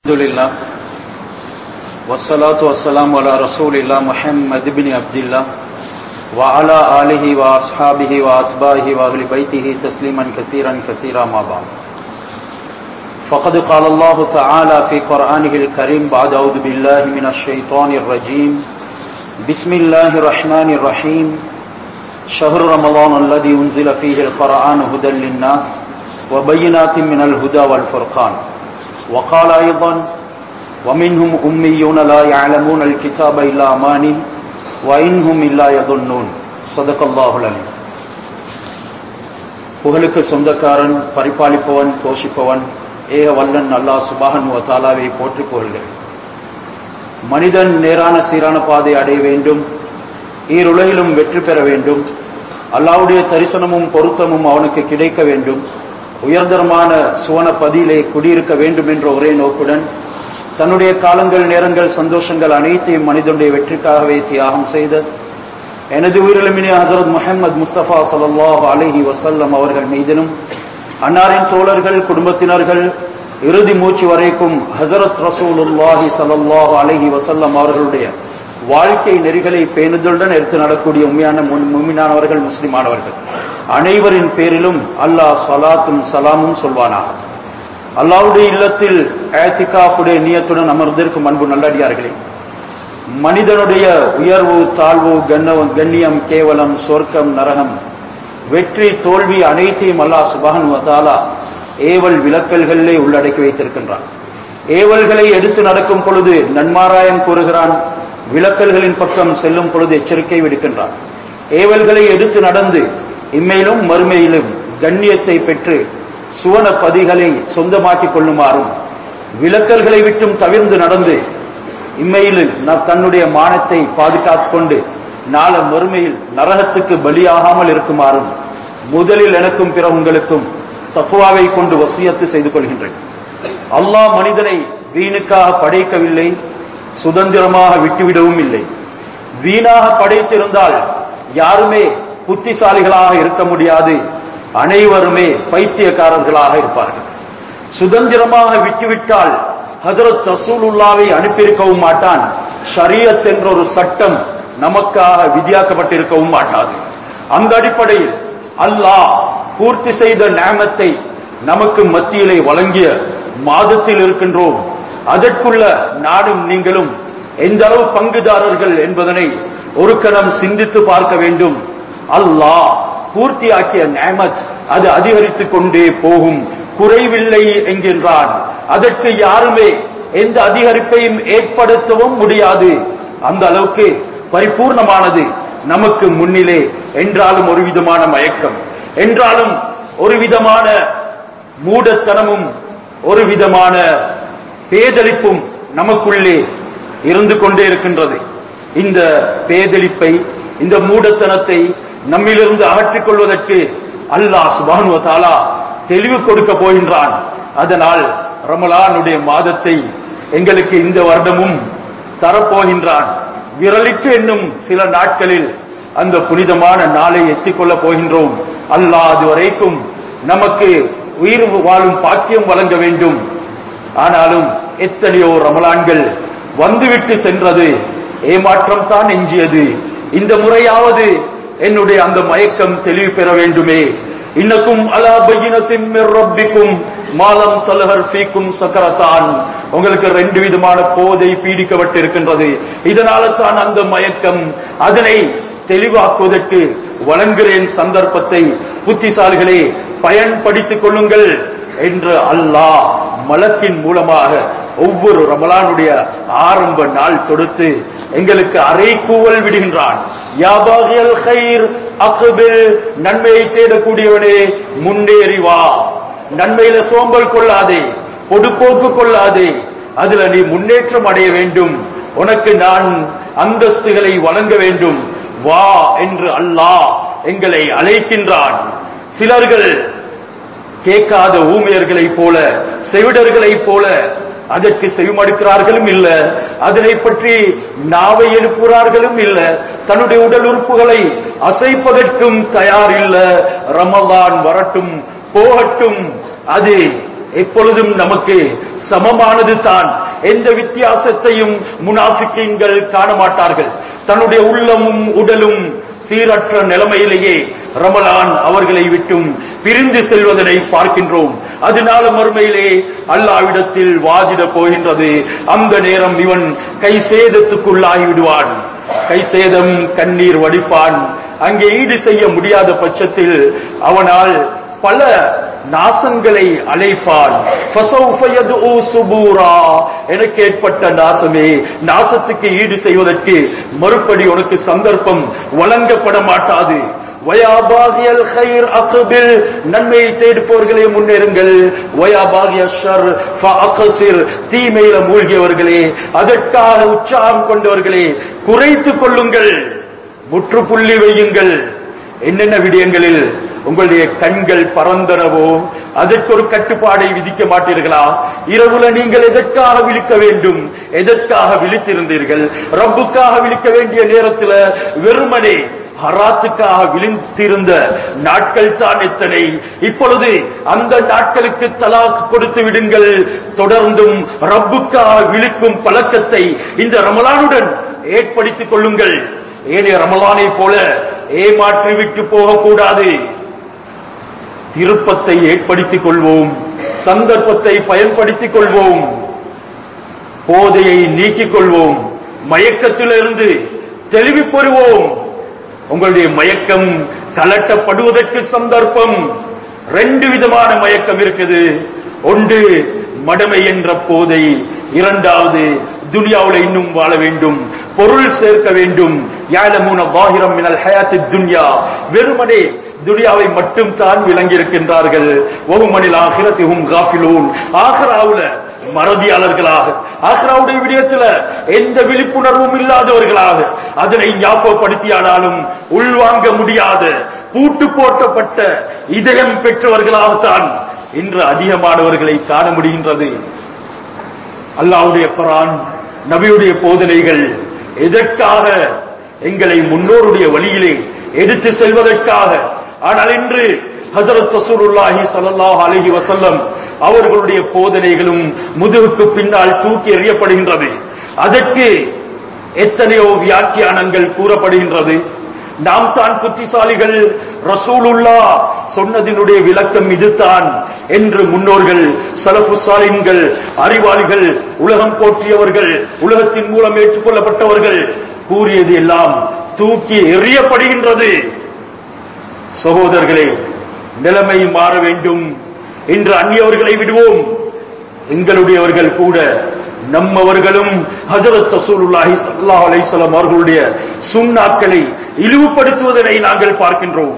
الحمد لله والصلاة والسلام على رسول الله محمد بن عبد الله وعلى آله وأصحابه وأتباعه وأهل بيته تسليما كثيرا كثيرا ما بعد فقد قال الله تعالى في قرآنه الكريم بعد أعوذ بالله من الشيطان الرجيم بسم الله الرحمن الرحيم شهر رمضان الذي أنزل فيه القرآن هدى للناس وبينات من الهدى والفرقان وقال أيضا ومنهم أميون لا يعلمون الكتاب إلا أماني وإنهم إلا يظنون صدق الله العليم புகழுக்கு சொந்தக்காரன் பரிபாலிப்பவன் போஷிப்பவன் ஏக வல்லன் அல்லாஹ் சுபாகன் தாலாவை போற்றி புகழ்கிறேன் மனிதன் நேரான சீரான பாதை அடைய வேண்டும் ஈருலகிலும் வெற்றி பெற வேண்டும் அல்லாவுடைய தரிசனமும் பொருத்தமும் அவனுக்கு கிடைக்க வேண்டும் உயர்தரமான சுவன பதியிலே குடியிருக்க வேண்டும் என்ற ஒரே நோக்குடன் தன்னுடைய காலங்கள் நேரங்கள் சந்தோஷங்கள் அனைத்தையும் மனிதனுடைய வெற்றிக்காகவே தியாகம் செய்த எனது உயிரிழமினிய ஹசரத் முஹம்மது முஸ்தபா சல்லாஹ் அலஹி வசல்லம் அவர்கள் மீதிலும் அன்னாரின் தோழர்கள் குடும்பத்தினர்கள் இறுதி மூச்சு வரைக்கும் ஹசரத் ரசூலுல்லாஹி சல்லாஹ் அலஹி வசல்லம் அவர்களுடைய வாழ்க்கை நெறிகளை பேணுதலுடன் எடுத்து நடக்கூடிய உண்மையான மும்மினானவர்கள் முஸ்லிமானவர்கள் அனைவரின் பேரிலும் அல்லாஹ் சலாத்தும் சலாமும் சொல்வானாக அல்லாவுடைய இல்லத்தில் ஏத்திகாஃபுடைய நியத்துடன் அமர்ந்திருக்கும் அன்பு நல்லடியார்களே மனிதனுடைய உயர்வு தாழ்வு கண்ணவம் கண்ணியம் கேவலம் சொர்க்கம் நரகம் வெற்றி தோல்வி அனைத்தையும் அல்லாஹ் சுபஹன் வதாலா ஏவல் விளக்கல்களிலே உள்ளடக்கி வைத்திருக்கின்றான் ஏவல்களை எடுத்து நடக்கும் பொழுது நன்மாராயம் கூறுகிறான் விளக்கல்களின் பக்கம் செல்லும் பொழுது எச்சரிக்கை விடுக்கின்றான் ஏவல்களை எடுத்து நடந்து இம்மையிலும் மறுமையிலும் கண்ணியத்தை பெற்று சுவன பதிகளை சொந்தமாக்கிக் கொள்ளுமாறும் விளக்கல்களை விட்டும் தவிர்ந்து நடந்து இம்மையில் தன்னுடைய மானத்தை பாதுகாத்துக் கொண்டு நாள மறுமையில் நரகத்துக்கு பலியாகாமல் இருக்குமாறும் முதலில் எனக்கும் பிற உங்களுக்கும் தப்புவாவை கொண்டு வசியத்து செய்து கொள்கின்றேன் அல்லாஹ் மனிதனை வீணுக்காக படைக்கவில்லை சுதந்திரமாக விட்டுவிடவும் இல்லை வீணாக படைத்திருந்தால் யாருமே புத்திசாலிகளாக இருக்க முடியாது அனைவருமே பைத்தியக்காரர்களாக இருப்பார்கள் சுதந்திரமாக விட்டுவிட்டால் ஹசரத் ரசூலுல்லாவை அனுப்பியிருக்கவும் மாட்டான் ஷரியத் என்ற ஒரு சட்டம் நமக்காக விதியாக்கப்பட்டிருக்கவும் மாட்டாது அந்த அடிப்படையில் அல்லாஹ் பூர்த்தி செய்த நேமத்தை நமக்கு மத்தியிலே வழங்கிய மாதத்தில் இருக்கின்றோம் அதற்குள்ள நாடும் நீங்களும் எந்த அளவு பங்குதாரர்கள் என்பதனை ஒரு கணம் சிந்தித்து பார்க்க வேண்டும் அல்லாஹ் பூர்த்தியாக்கிய நேமத் அது அதிகரித்துக் கொண்டே போகும் குறைவில்லை என்கின்றான் அதற்கு யாருமே எந்த அதிகரிப்பையும் ஏற்படுத்தவும் முடியாது அந்த அளவுக்கு பரிபூர்ணமானது நமக்கு முன்னிலே என்றாலும் ஒரு விதமான மயக்கம் என்றாலும் ஒரு விதமான மூடத்தனமும் ஒரு விதமான பேதளிப்பும் நமக்குள்ளே இருந்து கொண்டே இருக்கின்றது இந்த பேதளிப்பை இந்த மூடத்தனத்தை நம்மிலிருந்து அகற்றிக் கொள்வதற்கு அல்லாஹ் சுபானு தாலா தெளிவு கொடுக்க போகின்றான் அதனால் ரமலானுடைய மாதத்தை எங்களுக்கு இந்த வருடமும் தரப்போகின்றான் விரலிட்டு என்னும் சில நாட்களில் அந்த புனிதமான நாளை எத்திக்கொள்ள போகின்றோம் அல்லாஹ் அது வரைக்கும் நமக்கு உயிர் வாழும் பாக்கியம் வழங்க வேண்டும் ஆனாலும் எத்தனையோ ரமலான்கள் வந்துவிட்டு சென்றது ஏமாற்றம் தான் எஞ்சியது இந்த முறையாவது என்னுடைய அந்த மயக்கம் தெளிவு பெற வேண்டுமே இன்னக்கும் அலா பையினத்தின் ரப்பிக்கும் மாலம் தலகர் ஃபீக்கும் சக்கரத்தான் உங்களுக்கு ரெண்டு விதமான போதை பீடிக்கப்பட்டிருக்கின்றது இதனால தான் அந்த மயக்கம் அதனை தெளிவாக்குவதற்கு வழங்குகிறேன் சந்தர்ப்பத்தை புத்திசாலிகளே பயன்படுத்திக் கொள்ளுங்கள் என்று அல்லாஹ் மலக்கின் மூலமாக ஒவ்வொரு ரமலானுடைய ஆரம்ப நாள் தொடுத்து எங்களுக்கு அரை கூவல் விடுகின்றான் நன்மையை தேடக்கூடியவனே முன்னேறி வா நன்மையில சோம்பல் கொள்ளாதே பொடுப்போக்கு கொள்ளாதே அதுல நீ முன்னேற்றம் அடைய வேண்டும் உனக்கு நான் அந்தஸ்துகளை வழங்க வேண்டும் வா என்று அல்லாஹ் எங்களை அழைக்கின்றான் சிலர்கள் கேட்காத ஊமையர்களைப் போல செவிடர்களைப் போல அதற்கு செவிமடுக்கிறார்களும் இல்ல அதனை பற்றி நாவை எழுப்புகிறார்களும் இல்ல தன்னுடைய உடல் உறுப்புகளை அசைப்பதற்கும் தயார் இல்ல ரமலான் வரட்டும் போகட்டும் அது எப்பொழுதும் நமக்கு சமமானது தான் எந்த வித்தியாசத்தையும் முனாஃபிக்கீன்கள் காண மாட்டார்கள் தன்னுடைய உள்ளமும் உடலும் சீரற்ற நிலைமையிலேயே ரமலான் அவர்களை விட்டும் பிரிந்து செல்வதனை பார்க்கின்றோம் அதனால மறுமையிலே அல்லாவிடத்தில் வாதிட போகின்றது அந்த நேரம் இவன் கை சேதத்துக்குள்ளாகி விடுவான் கை சேதம் கண்ணீர் வடிப்பான் அங்கே ஈடு செய்ய முடியாத பட்சத்தில் அவனால் பல நாசங்களை அழைப்பான் فَسَوْفَ يَدْعُو சுபூரா எனக்கு ஏற்பட்ட நாசமே நாசத்துக்கு ஈடு செய்வதற்கு மறுபடி உனக்கு சந்தர்ப்பம் வழங்கப்பட மாட்டாது வயாபாகியல் خير அக்பில் நன்மையை தேடுபவர்களே முன்னேறுங்கள் வயாபாகிய ஷர் ஃபஅக்சிர் தீமையில மூழ்கியவர்களே அதற்காக உற்சாகம் கொண்டவர்களே குறைத்துக் கொள்ளுங்கள் முற்றுப்புள்ளி வையுங்கள் என்னென்ன விடயங்களில் உங்களுடைய கண்கள் பறந்தனவோ அதற்கு ஒரு கட்டுப்பாடை விதிக்க மாட்டீர்களா இரவுல நீங்கள் எதற்காக விழிக்க வேண்டும் எதற்காக விழித்திருந்தீர்கள் ரப்புக்காக விழிக்க வேண்டிய நேரத்தில் வெறுமனே ஹராத்துக்காக விழித்திருந்த நாட்கள் தான் எத்தனை இப்பொழுது அந்த நாட்களுக்கு தலாக் கொடுத்து விடுங்கள் தொடர்ந்தும் ரப்புக்காக விழிக்கும் பழக்கத்தை இந்த ரமலானுடன் ஏற்படுத்திக் கொள்ளுங்கள் ஏனைய ரமலானை போல ஏமாற்றி விட்டு போகக்கூடாது திருப்பத்தை ஏற்படுத்திக் கொள்வோம் சந்தர்ப்பத்தை பயன்படுத்திக் கொள்வோம் போதையை நீக்கிக் கொள்வோம் மயக்கத்திலிருந்து தெளிவு பெறுவோம் உங்களுடைய மயக்கம் கலட்டப்படுவதற்கு சந்தர்ப்பம் ரெண்டு விதமான மயக்கம் இருக்குது ஒன்று மடமை என்ற போதை இரண்டாவது துனியாவுல இன்னும் வாழ வேண்டும் பொருள் சேர்க்க வேண்டும் யாழமூன பாகிரம் மினல் ஹயாத்தி துன்யா வெறுமனே துனியாவை மட்டும் தான் விளங்கி இருக்கின்றார்கள் ஒகுமனில் ஆகிரத்திகும் காஃபிலூன் ஆகராவுல மறதியாளர்களாக ஆக்ராவுடைய விடயத்துல எந்த விழிப்புணர்வும் இல்லாதவர்களாக அதனை ஞாபகப்படுத்தியானாலும் உள்வாங்க முடியாத பூட்டு போட்டப்பட்ட இதயம் பெற்றவர்களாகத்தான் இன்று அதிகமானவர்களை காண முடிகின்றது அல்லாவுடைய குரான் நபியுடைய போதனைகள் எதற்காக எங்களை முன்னோருடைய வழியிலே எடுத்து செல்வதற்காக ஆனால் இன்று ஹசரத் ரசூலுல்லாஹி ஸல்லல்லாஹு அலைஹி வஸல்லம் அவர்களுடைய போதனைகளும் முதுகுக்கு பின்னால் தூக்கி எறியப்படுகின்றது அதற்கு எத்தனையோ வியாக்கியானங்கள் கூறப்படுகின்றது நாம் தான் புத்திசாலிகள் ரசூலுல்லா சொன்னதினுடைய விளக்கம் இதுதான் என்று முன்னோர்கள் சலஃபு சாலின்கள் அறிவாளிகள் உலகம் போற்றியவர்கள் உலகத்தின் மூலம் ஏற்றுக்கொள்ளப்பட்டவர்கள் கூறியது எல்லாம் தூக்கி எறியப்படுகின்றது சகோதரர்களே நிலைமை மாற வேண்டும் இன்று அந்நியவர்களை விடுவோம் எங்களுடையவர்கள் கூட நம்மவர்களும் ஹஜரத் ரசூலுல்லாஹி ஸல்லல்லாஹு அலைஹி வஸல்லம் அவர்களுடைய சுன்னாக்களை இழிவுபடுத்துவதனை நாங்கள் பார்க்கின்றோம்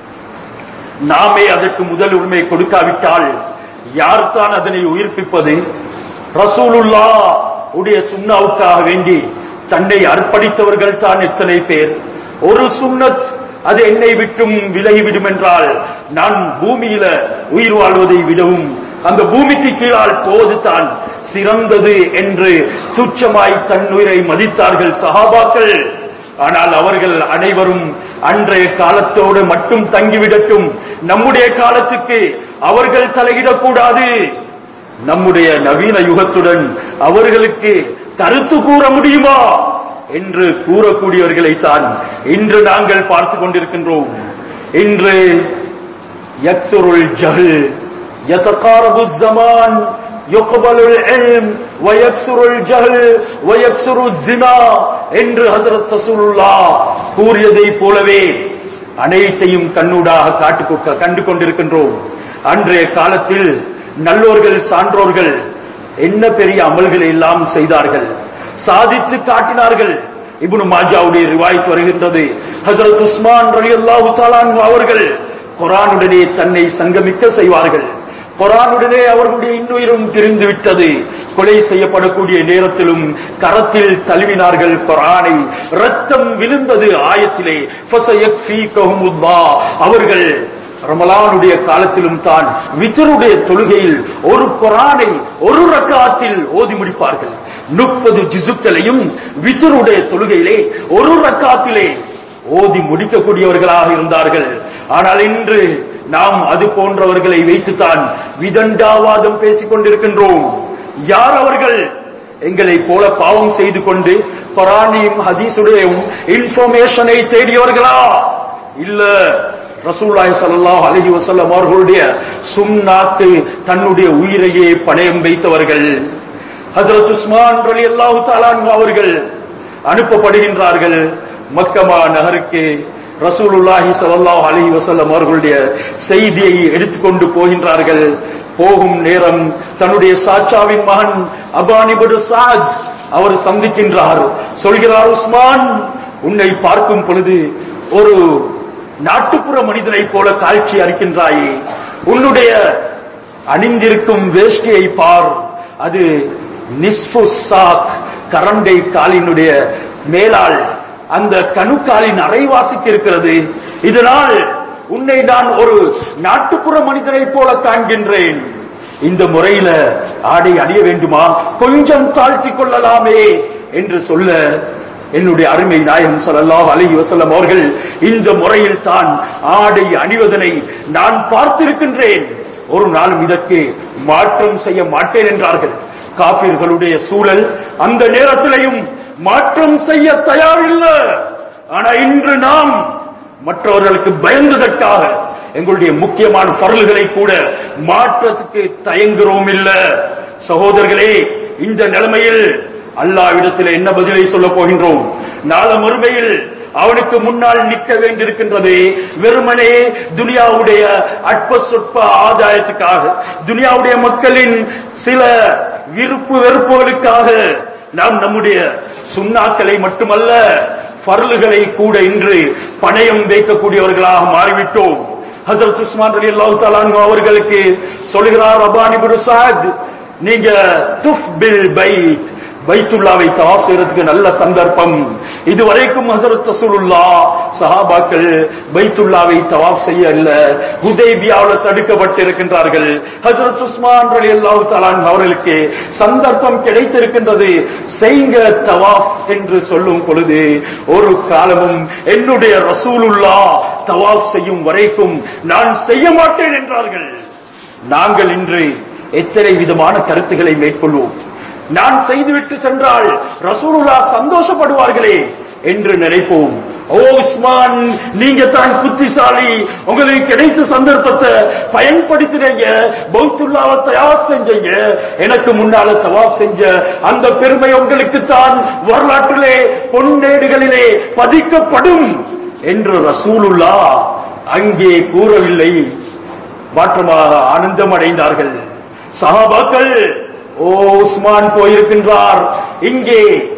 நாமே அதற்கு முதல் உரிமை கொடுக்காவிட்டால் யார் தான் அதனை உயிர்ப்பிப்பது ரசூலுல்லா உடைய சுன்னாவுக்காக வேண்டி தன்னை அர்ப்பணித்தவர்கள் தான் எத்தனை பேர் ஒரு சுன்னத் அது என்னை விட்டும் விலகிவிடும் என்றால் நான் பூமியில உயிர் வாழ்வதை விடவும் அந்த பூமிக்கு கீழால் போவதுதான் சிறந்தது என்று துச்சமாய் தன் உயிரை மதித்தார்கள் சஹாபாக்கள் ஆனால் அவர்கள் அனைவரும் அன்றைய காலத்தோடு மட்டும் தங்கிவிடட்டும் நம்முடைய காலத்துக்கு அவர்கள் தலையிடக்கூடாது நம்முடைய நவீன யுகத்துடன் அவர்களுக்கு கருத்து கூற முடியுமா என்று கூறக்கூடியவர்களைத்தான் இன்று நாங்கள் பார்த்து கொண்டிருக்கின்றோம் இன்று யக்சுருள் ஜஹல் يتقارب الزمان يقبل العلم ويكسر الجهل ويكسر الزنا என்று ஹஜரத் ரசூலுல்லாஹ் கூறியதை போலவே அனைத்தையும் கண்ணூடாக காட்டு கண்டு கொண்டிருக்கின்றோம் அன்றைய காலத்தில் நல்லோர்கள் சான்றோர்கள் என்ன பெரிய அமல்களை எல்லாம் செய்தார்கள் சாதித்து காட்டினார்கள் இப்னு மாஜாவுடைய ரிவாய்த் வருகின்றது ஹஜரத் உஸ்மான் ரலியல்லாஹு தஆலா அவர்கள் குரானுடனே தன்னை சங்கமிக்க செய்வார்கள் குரானுடனே அவர்களுடைய இன்னுயிரும் பிரிந்து விட்டது கொலை செய்யப்படக்கூடிய நேரத்திலும் கரத்தில் தழுவினார்கள் குரானை ரத்தம் விழுந்தது ஆயத்திலே ஃபஸயக்ஃபீகஹுமுல்லாஹ். அவர்கள் ரமலானுடைய காலத்திலும் தான் வித்தருடைய தொழுகையில் ஒரு குரானை ஒரு ரக்காத்தில் ஓதி முடிப்பார்கள் முப்பது ஜிசுக்களையும் வித்தருடைய தொழுகையிலே ஒரு ரக்காத்திலே ஓதி முடிக்கக்கூடியவர்களாக இருந்தார்கள் ஆனால் இன்று நாம் அது போன்றவர்களை வைத்துத்தான் விதண்டாவாதம் பேசிக் கொண்டிருக்கின்றோம் யார் அவர்கள் எங்களை போல பாவம் செய்து கொண்டு குரானையும் ஹதீசுடையும் இன்ஃபர்மேஷனை தேடியவர்களா இல்ல ரசூலாய் ஸல்லல்லாஹு அலைஹி வஸல்லம் அவர்களுடைய சுன்னாத்து தன்னுடைய உயிரையே பணயம் வைத்தவர்கள் ஹஜரத் உஸ்மான் ரலியல்லாஹு தஆலா அன்ஹு அவர்கள் அனுப்பப்படுகின்றார்கள் மக்கமா நகருக்கு ரசூலுல்லாஹி ஸல்லல்லாஹு அலைஹி வஸல்லம் அவர்களுடைய செய்தியை எடுத்துக்கொண்டு போகின்றார்கள் போகும் நேரம் தன்னுடைய சாச்சாவின் மகன் அபானிபுடு சாஜ் அவர் சந்திக்கின்றார் சொல்கிறார் உஸ்மான் உன்னை பார்க்கும் பொழுது ஒரு நாட்டுப்புற மனிதனைப் போல காட்சி அளிக்கின்றாயே உன்னுடைய அணிந்திருக்கும் வேஷ்டியை பார் அது நிஸ்பு சாக் கரண்டை காலினுடைய மேலால் அந்த கணுக்காலின் அரைவாசிக்கு இருக்கிறது இதனால் உன்னை நான் ஒரு நாட்டுப்புற மனிதனைப் போல காண்கின்றேன் இந்த முறையில ஆடை அணிய வேண்டுமா கொஞ்சம் தாழ்த்தி கொள்ளலாமே என்று சொல்ல என்னுடைய அருமை நாயகம் ஸல்லல்லாஹு அலைஹி வஸல்லம் அவர்கள் இந்த முறையில் தான் ஆடை அணிவதனை நான் பார்த்திருக்கின்றேன் ஒரு நாளும் இதற்கு மாற்றம் செய்ய மாட்டேன் என்றார்கள் காபிர்களுடைய சூழல் அந்த நேரத்திலையும் மாற்றம் செய்ய தயாரில்லை ஆனா இன்று நாம் மற்றவர்களுக்கு பயந்ததற்காக எங்களுடைய முக்கியமான பொருள்களை கூட மாற்றத்துக்கு தயங்குகிறோம் இல்ல சகோதரர்களே இந்த நிலைமையில் அல்லாவிடத்தில் என்ன பதிலை சொல்ல போகின்றோம் நாள மறுமையில் அவனுக்கு முன்னால் நிற்க வேண்டியிருக்கின்றது வெறுமனே துனியாவுடைய அற்ப சொற்ப ஆதாயத்துக்காக துனியாவுடைய மக்களின் சில விருப்பு வெறுப்புகளுக்காக நாம் நம்முடைய சுண்ணாக்களை மட்டுமல்ல பரலுகளை கூட இன்று பணயம் வைக்கக்கூடியவர்களாக மாறிவிட்டோம் ஹசரத் உஸ்மான் அலி அல்லாஹு தலான் அவர்களுக்கு சொல்கிறார் அபானி புருசாத் நீங்க துஃப் பில் பைத் பைத்துல்லாவை தவாப் செய்யறதுக்கு நல்ல சந்தர்ப்பம் இதுவரைக்கும் ஹசரத் ரசூலுல்லா சஹாபாக்கள் பைத்துல்லாவை தவாப் செய்ய இல்ல ஹுதைபியாவில் தடுக்கப்பட்டு இருக்கின்றார்கள் ஹசரத் உஸ்மான் ரலி அல்லாஹு தலான் அவர்களுக்கு சந்தர்ப்பம் கிடைத்திருக்கின்றது செய்ங்க தவாப் என்று சொல்லும் பொழுது ஒரு காலமும் என்னுடைய ரசூலுல்லா தவாப் செய்யும் வரைக்கும் நான் செய்ய மாட்டேன் என்றார்கள் நாங்கள் இன்று எத்தனை விதமான கருத்துக்களை மேற்கொள்வோம் நான் செய்துவிட்டு சென்றால் ரசூலுல்லா சந்தோஷப்படுவார்களே என்று நினைப்போம் ஓ உஸ்மான் நீங்க தான் புத்திசாலி உங்களுக்கு கிடைத்த சந்தர்ப்பத்தை பயன்படுத்தினீங்க பௌத்துல்லாவை தயார் செஞ்சீங்க எனக்கு முன்னால தவாப் செஞ்ச அந்த பெருமை உங்களுக்கு தான் வரலாற்றிலே பொன்னேடுகளிலே பதிக்கப்படும் என்று ரசூலுல்லா அங்கே கூறவில்லை மாற்றமாக ஆனந்தம் அடைந்தார்கள் சஹாபாக்கள் ஓ உஸ்மான் போயிருக்கின்றார் இங்கே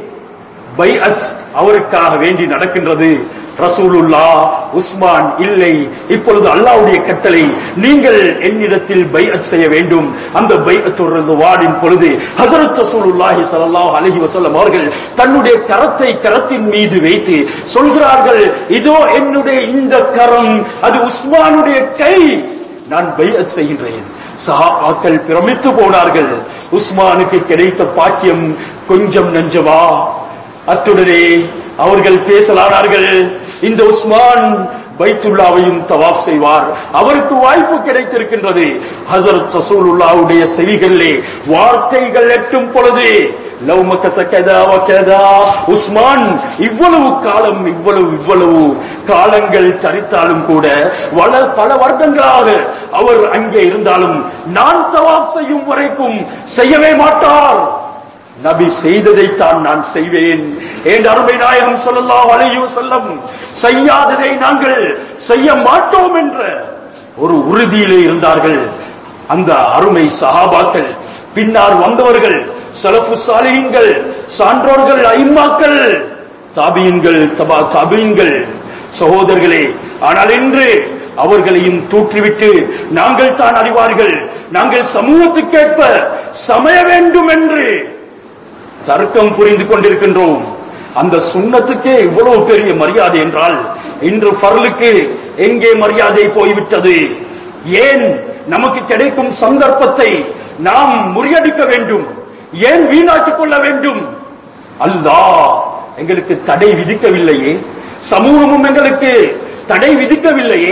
பைஅத் அவருக்காக வேண்டி நடக்கின்றது ரசூலுல்லா உஸ்மான் இல்லை இப்பொழுது அல்லாவுடைய கட்டளை நீங்கள் என்னிடத்தில் பைஅத் செய்ய வேண்டும் அந்த பைஅத் வாடின் பொழுது ஹசரத் ரசூலுல்லாஹி ஸல்லல்லாஹு அலைஹி வஸல்லம் அவர்கள் தன்னுடைய கரத்தை கரத்தின் மீது வைத்து சொல்கிறார்கள் இதோ என்னுடைய இந்த கரம் அது உஸ்மானுடைய கை நான் பைஅத் செய்கின்றேன் சஹாபாக்கள் பிரமித்து போனார்கள் உஸ்மானுக்கு கிடைத்த பாக்கியம் கொஞ்சம் நஞ்சவா அத்துடனே அவர்கள் பேசலானார்கள் இந்த உஸ்மான் பைத்துல்லாவையும் தவாப் செய்வார் அவருக்கு வாய்ப்பு கிடைத்திருக்கின்றது ஹசரத் ரசூலுல்லாவுடைய செவிகளிலே வார்த்தைகள் எட்டும் பொழுது லவ் மக்கச கதா வகதா உஸ்மான் இவ்வளவு காலம் இவ்வளவு இவ்வளவு காலங்கள் தரித்தாலும் கூட வள பல வருடங்களாக அவர் அங்கே இருந்தாலும் நான் தவாப் செய்யும் வரைக்கும் செய்யவே மாட்டார் நபி செய்ததைத்தான் நான் செய்வேன் என் அருமை நாயகம் சொல்லலாம் அலையும் செல்லம் செய்யாததை நாங்கள் செய்ய மாட்டோம் என்ற ஒரு உறுதியிலே இருந்தார்கள் அந்த அருமை சஹாபாக்கள் பின்னால் வந்தவர்கள் சலப்பு சாலிகங்கள் சான்றோர்கள் ஐம்மாக்கள் தாபியன்கள் தபா தாபியன்கள் சகோதரர்களே ஆனால் இன்று அவர்களையும் தூற்றிவிட்டு நாங்கள் தான் அறிவார்கள் நாங்கள் சமூகத்துக்கேற்ப சமய வேண்டும் என்று தர்க்கம் புரிந்து கொண்டிருக்கின்றோம் அந்த சுண்ணத்துக்கே இவ்வளவு பெரிய மரியாதை என்றால் இன்று பரலுக்கு எங்கே மரியாதை போய்விட்டது ஏன் நமக்கு கிடைக்கும் சந்தர்ப்பத்தை நாம் முறியடிக்க வேண்டும் ஏன் வீணாக்கிக் கொள்ள வேண்டும் அல்லாஹ் எங்களுக்கு தடை விதிக்கவில்லையே சமூகமும் எங்களுக்கு தடை விதிக்கவில்லையே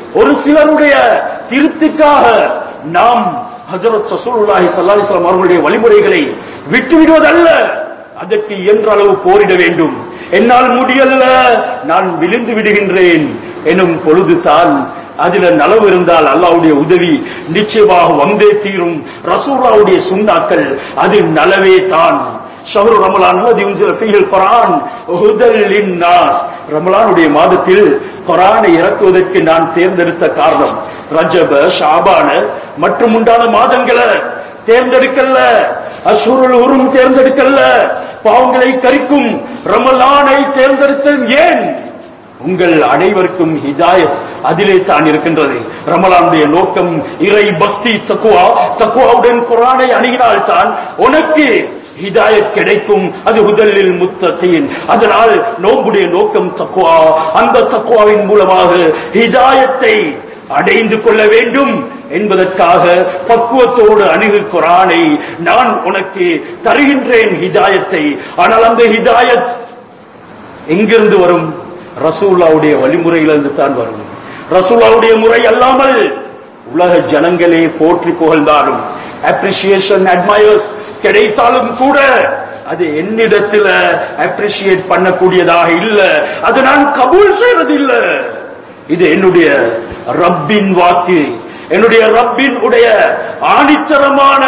ஒரு சிலருடைய திருப்திக்காக நாம் ஹஜரத் ரசூலுல்லாஹி ஸல்லல்லாஹு அலைஹி வஸல்லம் அவர்களுடைய வழிமுறைகளை விட்டுவிடுவதல்ல அதற்கு இயன்ற அளவு போரிட வேண்டும் என்னால் முடியல நான் விழுந்து விடுகின்றேன் எனும் பொழுதுதான் அதுல நலவு இருந்தால் அல்லாஹ்வுடைய உதவி நிச்சயமாக வந்தே தீரும் ரசூலாவுடைய சுண்ணாக்கள் அது நலவே தான் ஷஹரு ரமலான் அது யுன்சில ஃபீஹில் குர்ஆன் ஹுதல் லின்னாஸ் ரமலானுடைய மாதத்தில் குர்ஆனை இறக்குவதற்கு நான் தேர்ந்தெடுத்த காரணம் ரஜப ஷாபான மற்றும் உண்டான மாதங்களை தேர்ந்தெடுக்கல்ல அசுருள் உரும் தேர்ந்தெடுக்கல்ல பாவங்களை கரிக்கும் ரமலானை தேர்ந்தெடுத்தல் ஏன் உங்கள் அனைவருக்கும் ஹிதாயத் அதிலே தான் இருக்கின்றது ரமலானுடைய நோக்கம் இறை பக்தி தக்குவா தக்குவாவுடன் குரானை அணுகினால் தான் உனக்கு ஹிதாயத் கிடைக்கும் அது உதலில் முத்தத்தையின் அதனால் நோம்புடைய நோக்கம் தக்குவா அந்த தக்குவாவின் மூலமாக ஹிதாயத்தை அடைந்து கொள்ள வேண்டும் என்பதற்காக பக்குவத்தோடு அணுகு குரானை நான் உனக்கு தருகின்றேன் ஹிதாயத்தை ஆனால் அந்த ஹிதாயத் எங்கிருந்து வரும் ரசூல்லாவுடைய வழிமுறையிலிருந்து தான் வரும் ரசூல்லாவுடைய முறை அல்லாமல் உலக ஜனங்களே போற்றி புகழ்ந்தாலும் அப்ரிசியேஷன் அட்மயர்ஸ் கிடைத்தாலும் கூட அது என்னிடத்தில் அப்ரிசியேட் பண்ணக்கூடியதாக இல்ல அது நான் கபூல் செய்வதில்ல இது என்னுடைய ரப்பின் வாக்கு என்னுடைய ரப்பின் உடைய ஆணித்தரமான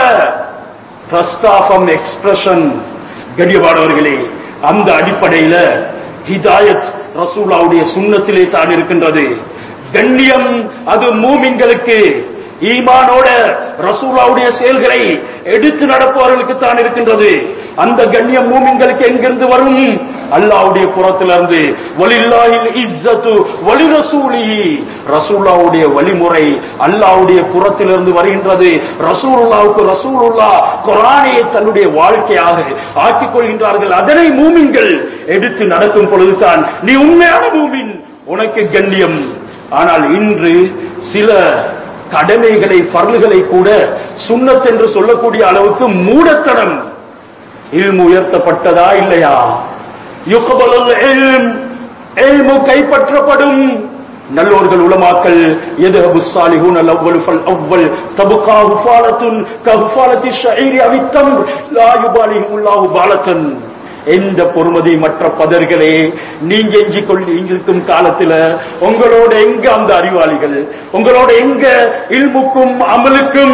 பிரஸ்தாபம் எக்ஸ்பிரஷன் கண்ணியமானவர்களே அந்த அடிப்படையில ஹிதாயத் ரசூலாவுடைய சுண்ணத்திலே தான் இருக்கின்றது கண்ணியம் அது மூமின்களுக்கு ஈமானோட ரசூலாவுடைய செயல்களை எடுத்து நடப்பவர்களுக்கு தான் இருக்கின்றது அந்த கண்ணியம் மூமின்களுக்கு எங்கிருந்து வரும் அல்லாவுடைய புறத்திலிருந்து வலில்லாஹில் இஸ்ஸத்து வலி ரசூலிஹி ரசூலுல்லாவுடைய வழிமுறை அல்லாவுடைய புறத்திலிருந்து வருகின்றது ரசூலுல்லாவுக்கு ரசூலுல்லா குர்ஆனை தன்னுடைய வாழ்க்கையாக ஆக்கிக் கொள்கின்றார்கள் அதனை மூமின்கள் எடுத்து நடக்கும் பொழுதுதான் நீ உண்மையான மூமின் உனக்கு கண்ணியம் ஆனால் இன்று சில கடமைகளை பரல்களை கூட சுண்ணத் என்று சொல்லக்கூடிய அளவுக்கு மூடத்தனம் இல்மு உயர்த்தப்பட்டதா இல்லையா யுகபலுல் இல்ம் இல்மு கைப்பற்றப்படும் நல்லோர்கள் உலமாக்கள் எதுஹபு சாலிஹூன் அல் அவ்வல் ஃபல் அவ்வல் தபுகா ஹுஃபாலத்துன் கஹுஃபாலத்தி ஷஈரி அவித்தம் லா யுபாலிஹுல்லாஹு பாலத்தன் எந்த பொறுமதி மற்ற பதர்களே நீங்க எஞ்சி கொள்ளி இருக்கும் காலத்துல உங்களோட எங்க அந்த அறிவாளிகள் உங்களோட எங்க இல்முக்கும் அமலுக்கும்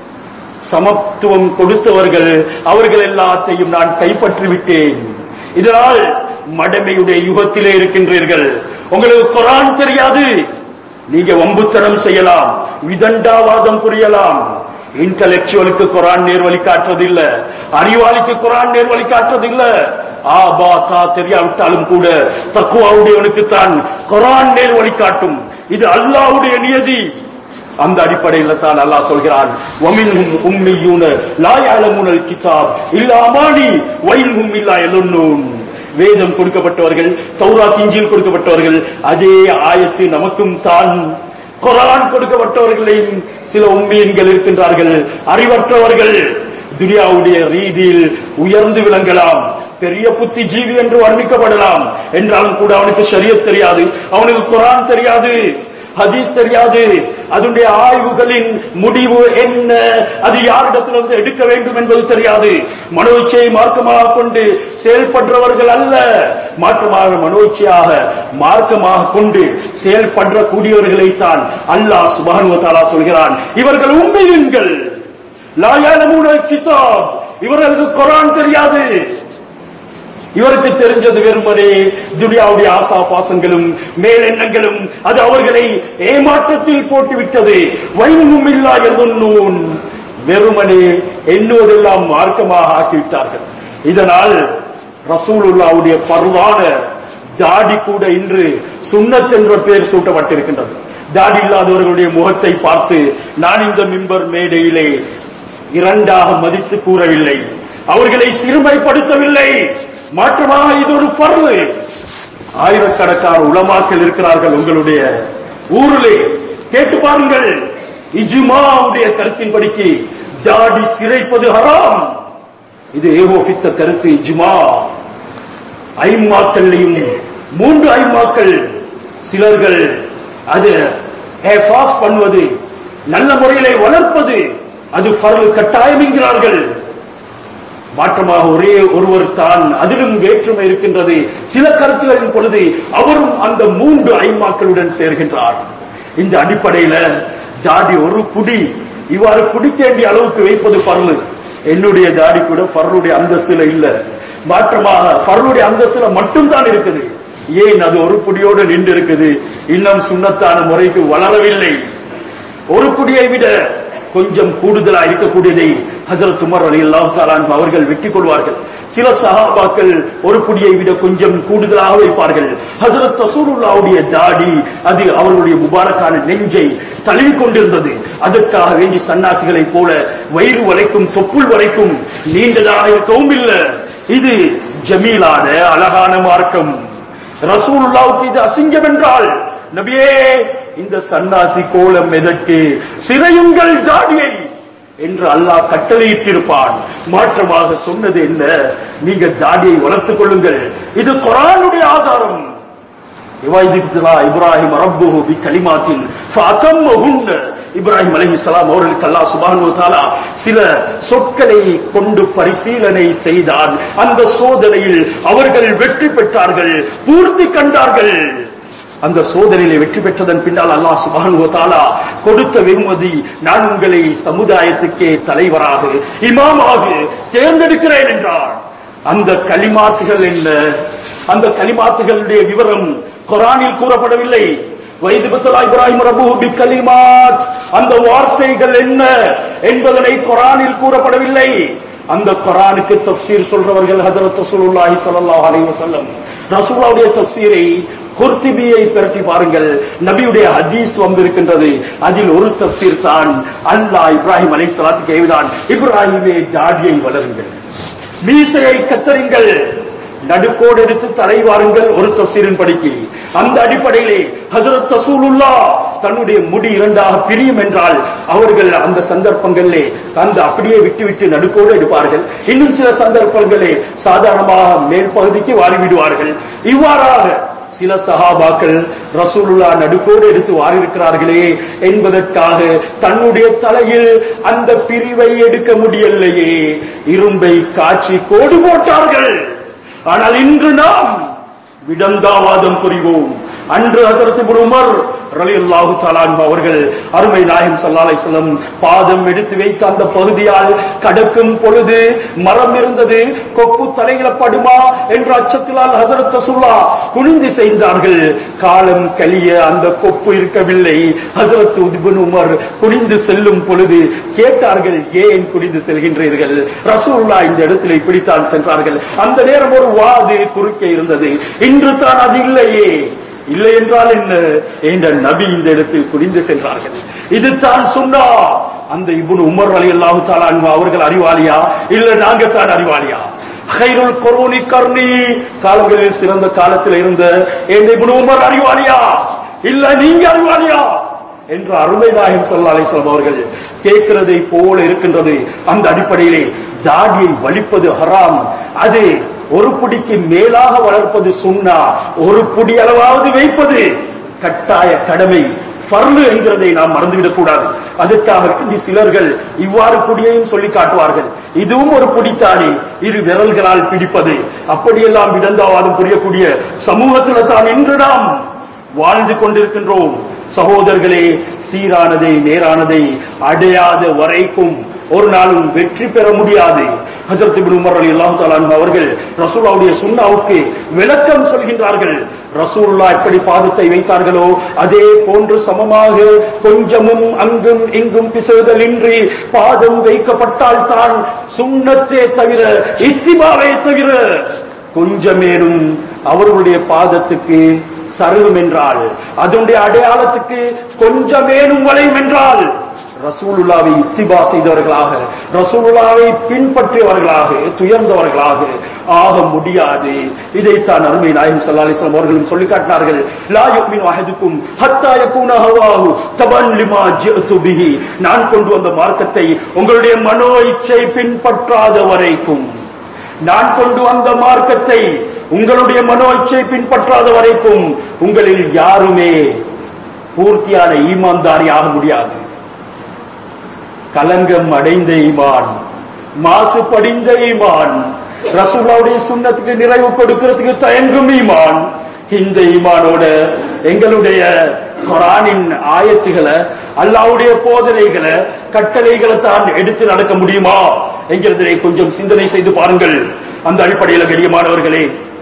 சமத்துவம் கொடுத்தவர்கள் அவர்கள் எல்லாத்தையும் நான் கைப்பற்றி விட்டேன் இதனால் மடமையுடைய யுகத்திலே இருக்கின்றீர்கள் உங்களுக்கு குரான் தெரியாது நீங்க வம்புத்தனம் செய்யலாம் விதண்டாவாதம் புரியலாம் இன்டலெக்சுவலுக்கு குரான் நேர்வழி காட்டுறதில்ல அறிவாளிக்கு குரான் நேர்வழி காட்டுறதில்ல ஆ பா தா தெரியாவிட்டாலும் கூட தக்குவாவுடையவனுக்கு தான் குரான் நேர்வழி காட்டும் இது அல்லாவுடைய நியதி அந்த அடிப்படையில் தான் அல்லாஹ் சொல்கிறான் வமின்ஹும் உம்மியூன லா யஅலமுனல் கிதாப் இல்லா அமானி வைல்ஹும் இல்லா யலுன்னூன் வேதம் கொடுக்கப்பட்டவர்கள் தௌராத் இஞ்சில் கொடுக்கப்பட்டவர்கள் அதே ஆயத்து நமக்கும் தான் குரான் கொடுக்கப்பட்டவர்களையும் சில உண்மையன்கள் இருக்கின்றார்கள் அறிவற்றவர்கள் துனியாவுடைய ரீதியில் உயர்ந்து விளங்கலாம் பெரிய புத்தி ஜீவி என்று வர்ணிக்கப்படலாம் என்றாலும் கூட அவனுக்கு ஷரியத் தெரியாது அவனுக்கு குரான் தெரியாது ஹதீஸ் தெரியாது அதனுடைய ஆய்வுகளின் முடிவு என்ன அது யாரிடத்திலிருந்து எடுக்க வேண்டும் என்பது தெரியாது மனோச்சையை மார்க்கமாக கொண்டு செயல்படுறவர்கள் அல்ல மாற்றமாக மனோச்சையாக மார்க்கமாக கொண்டு செயல்படுற கூடியவர்களைத்தான் அல்லாஹ் சுபானு தாலா சொல்கிறான் இவர்கள் உண்மையுங்கள் லாயாலமூன கிதாப் இவர்களுக்கு குரான் தெரியாது இவருக்கு தெரிஞ்சது வெறுமனே துனியாவுடைய ஆசா பாசங்களும் மேலெண்ணங்களும் அது அவர்களை ஏமாற்றத்தில் போட்டுவிட்டது வைமும் இல்லா எதுன்னூன் வெறுமனே எண்ணுவதெல்லாம் மார்க்கமாக ஆக்கிவிட்டார்கள் இதனால் ரசூலுல்லாவுடைய பருவான தாடி கூட இன்று சுன்னத் என்ற பெயர் சூட்டப்பட்டிருக்கின்றது தாடி இல்லாதவர்களுடைய முகத்தை பார்த்து நான் இந்த மிம்பர் மேடையிலே இரண்டாக மதித்து கூறவில்லை அவர்களை சிறுமைப்படுத்தவில்லை மாற்றமாக இது ஒரு பருவு ஆயிரக்கணக்கான உலமாக்கள் இருக்கிறார்கள் உங்களுடைய ஊரிலே கேட்டு பாருங்கள் இஜுமாவுடைய கருத்தின்படிக்கு தாடி சிறைப்பது ஹராம் இது ஏகோபித்த கருத்து இஜுமா ஐம்மாக்கள்லையும் மூன்று ஐம்மாக்கள் சிலர்கள் அது ஹேஃபாஸ் பண்ணுவது நல்ல முறையிலே வளர்ப்பது அது பரல் கட்டாயம் என்கிறார்கள் மாற்றமாக ஒரே ஒருவர் தான் அதிலும் வேற்றுமை இருக்கின்றது சில கருத்துகளின் பொழுது அவரும் அந்த மூன்று ஐமாக்களுடன் சேர்கின்றார் இந்த அடிப்படையில ஜாதி ஒரு குடி இவ்வாறு குடிக்க வேண்டிய அளவுக்கு வைப்பது பரலு என்னுடைய ஜாடி கூட பரலுடைய அந்தஸ்துல இல்ல மாற்றமாக பரலுடைய அந்தஸ்துல மட்டும்தான் இருக்குது ஏன் அது ஒரு குடியோடு நின்று இருக்குது இன்னும் சுண்ணத்தான முறைக்கு வளரவில்லை ஒரு குடியை விட கொஞ்சம் கூடுதலா இருக்கக்கூடியதை ஹசரத் உமர் அலி அல்லாஹ் அவர்கள் வெற்றி கொள்வார்கள் சில சஹாபாக்கள் ஒரு குடியை விட கொஞ்சம் கூடுதலாக வைப்பார்கள் ஹசரத் ரசூலுல்லாவுடைய தாடி அது அவர்களுடைய முபாரக்கான நெஞ்சை தழுவி கொண்டிருந்தது அதற்காக வேண்டி சன்னாசிகளை போல வயிறு வரைக்கும் தொப்புள் வரைக்கும் நீண்டதாக இருக்கவும் இல்லை இது ஜமீலான அழகான மார்க்கம் ரசூலுல்லாவுக்கு இது அசிங்கம் என்றால் நபியே இந்த சன்னாசி கோலம் எதற்கு சிறையுங்கள் தாடியை என்று அல்லாஹ் கட்டளையிட்டிருப்பான் மாற்றமாக சொன்னது என்ன நீங்க தாடியை வளர்த்துக் கொள்ளுங்கள் இது குரானுடைய ஆதாரம் இவாய்திப்துலா இப்ராஹிம் ரப்புஹு பி கலிமாத்தின் ஃபஅதம்மஹுன்ன இப்ராஹிம் அலைஹிஸ்ஸலாம் அவர்களுக்கு அல்லாஹ் சுப்ஹானஹு வ தஆலா சில சொற்களை கொண்டு பரிசீலனை செய்தான் அந்த சோதனையில் அவர்கள் வெற்றி பெற்றார்கள் பூர்த்தி கண்டார்கள் அந்த சோதனையிலே வெற்றி பெற்றதன் பின்னால் அல்லாஹ் சுப்ஹானஹு வ தஆலா கொடுத்த வெகுமதி நான் உங்களை சமுதாயத்துக்கே தலைவராக இமாமாக தேர்ந்தெடுக்கிறேன் என்றார் அந்த கலிமாத்துகள் என்ன அந்த கலிமாத்துகளுடைய விவரம் குரானில் கூறப்படவில்லை வைது பத்தலா இப்ராஹிம் ரபுஹு பி கலிமாத் அந்த வார்த்தைகள் என்ன என்பதனை குரானில் கூறப்படவில்லை அந்த குரானுக்கு தப்சீர் சொல்றவர்கள் ஹஜரத் ரசூலுல்லாஹி ஸல்லல்லாஹு அலைஹி வஸல்லம் ரசூலுடைய தப்சீரை குர்திபியை பிரட்டி பாருங்கள் நபியுடைய ஹதீஸ் வந்திருக்கின்றது அதில் ஒரு தப்சீர் தான் அல்லாஹ் இப்ராஹிம் அலைஹிஸ்ஸலாத்துக்கு ஏவிதான் இப்ராஹிமே தாடியை வளருங்கள் மீசையை கத்தரிங்கள் நடுக்கோடு எடுத்து தலை வாருங்கள் ஒரு தப்சீரின் படிக்கு அந்த அடிப்படையிலே ஹசரத் ரசூலுல்லா தன்னுடைய முடி இரண்டாக பிரியும் என்றால் அவர்கள் அந்த சந்தர்ப்பங்களிலே அந்த அப்படியே விட்டுவிட்டு நடுக்கோடு எடுப்பார்கள் இன்னும் சில சந்தர்ப்பங்களே சாதாரணமாக மேல் பகுதிக்கு வாரிவிடுவார்கள் இவ்வாறாக சில சஹாபாக்கள் ரசூலுல்லா நடுக்கோடு எடுத்து வாரிருக்கிறார்களே என்பதற்காக தன்னுடைய தலையில் அந்த பிரிவை எடுக்க முடியலையே இரும்பை காய்ச்சி கோடு போட்டார்கள் ஆனால் இன்று நாம் விடந்தாவாதம் புரிவோம் அன்று ஹசரத் இப்னு உமர் ரலியல்லாஹு தஆலா அன்ஹு அவர்கள் அருமை நாயகம் ஸல்லல்லாஹு அலைஹி வஸல்லம் பாதம் எடுத்து வைத்த அந்த பகுதியால் கடக்கும் பொழுது மரம் இருந்தது கொப்பு தலையில படுமா என்ற அச்சத்தினால் ஹசரத் ரசூலுல்லாஹ் குனிந்து செய்தார்கள் காலம் கலிய அந்த கொப்பு இருக்கவில்லை ஹசரத் இப்னு உமர் குனிந்து செல்லும் பொழுது கேட்டார்கள் ஏன் குனிந்து செல்கின்றீர்கள் ரசூலுல்லாஹ் இந்த இடத்தில் இப்படித்தான் சென்றார்கள் அந்த நேரம் ஒரு வாது குறுக்கே இருந்தது இன்று தான் அது இல்லையே இல்லை என்றால் என்ன என்ற நபி இந்த இடத்தில் குனிந்து சென்றார்கள் இதுதான் சொன்னா அந்த இப்னு உமர் அலி அல்லாஹு தாலா அவர்கள் அறிவாளியா இல்ல நாங்க தான் அறிவாளியா ஹைருல் கொரோனி கர்ணி காலங்களில் சிறந்த காலத்தில் இருந்த இந்த இப்னு உமர் அறிவாளியா இல்ல நீங்க அறிவாளியா என்று அருமை நாயகம் சல்லா அலிஸ்லாம் அவர்கள் கேட்கிறதை போல இருக்கின்றது அந்த அடிப்படையிலே தாடியை வலிப்பது ஹராம் அது ஒரு புடிக்கு மேலாக வளர்ப்பது சுண்ணா ஒரு புடி அளவாவது வைப்பது கட்டாய கடமை பர்லு என்கிறதை நாம் மறந்துவிடக் கூடாது அதற்காக வேண்டி சிலர்கள் இவ்வாறு புடியையும் சொல்லி காட்டுவார்கள் இதுவும் ஒரு புடித்தானே இரு விரல்களால் பிடிப்பது அப்படியெல்லாம் விடந்தாவாதம் புரியக்கூடிய சமூகத்தில் தான் இன்று நாம் வாழ்ந்து கொண்டிருக்கின்றோம் சகோதரர்களே சீரானதை நேரானதை அடையாத வரைக்கும் ஒரு நாளும் வெற்றி பெற முடியாது ஹஜரத் இப்னு உமர் ரலியல்லாஹு தஆலா அன்ஹு அவர்கள் ரசூலுல்லாஹ்வுடைய சுன்னாவுக்கு விளக்கம் சொல்கின்றார்கள் ரசூலுல்லாஹ் எப்படி பாதத்தை வைத்தார்களோ அதே போன்று சமமாக கொஞ்சமும் அங்கும் இங்கும் பிசகுதல் இன்றி பாதம் வைக்கப்பட்டால் தான் சுண்ணத்தே தவிர இத்திபாவே தவிர கொஞ்சமேனும் அவர்களுடைய பாதத்துக்கு சருகும் என்றால் அதனுடைய அடையாளத்துக்கு கொஞ்சமேனும் வளையும் என்றால் ரசூலுல்லாவை இத்திபா செய்தவர்களாக ரசூலுல்லாவை பின்பற்றியவர்களாக துயர்ந்தவர்களாக ஆக முடியாது இதைத்தான் அருமை நாயகம் ஸல்லல்லாஹு அலைஹி வஸல்லம் அவர்களும் சொல்லி காட்டினார்கள் லா யுமினு அஹதுக்கும் ஹத்தா யகூன ஹவாஹு தபன் லிமா ஜிஅது பிஹி நான் கொண்டு வந்த மார்க்கத்தை உங்களுடைய மனோ இச்சை பின்பற்றாத வரைக்கும் நான் கொண்டு வந்த மார்க்கத்தை உங்களுடைய மனோ இச்சை பின்பற்றாத வரைக்கும் உங்களில் யாருமே பூர்த்தியான ஈமான்தாரி ஆக முடியாது கலங்கம் அடைந்த ஈமான் மாசு படிந்த ஈமான் ரசூலாவுடைய சுண்ணத்துக்கு நிறைவு கொடுக்கிறதுக்கு தயங்கும் ஈமான் இந்த ஈமானோட எங்களுடைய குரானின் ஆயத்துகளை அல்லாவுடைய போதனைகளை கட்டளைகளை தான் எடுத்து நடக்க முடியுமா என்கிறதை கொஞ்சம் சிந்தனை செய்து பாருங்கள் அந்த அடிப்படையில் கண்ணியமானவர்களே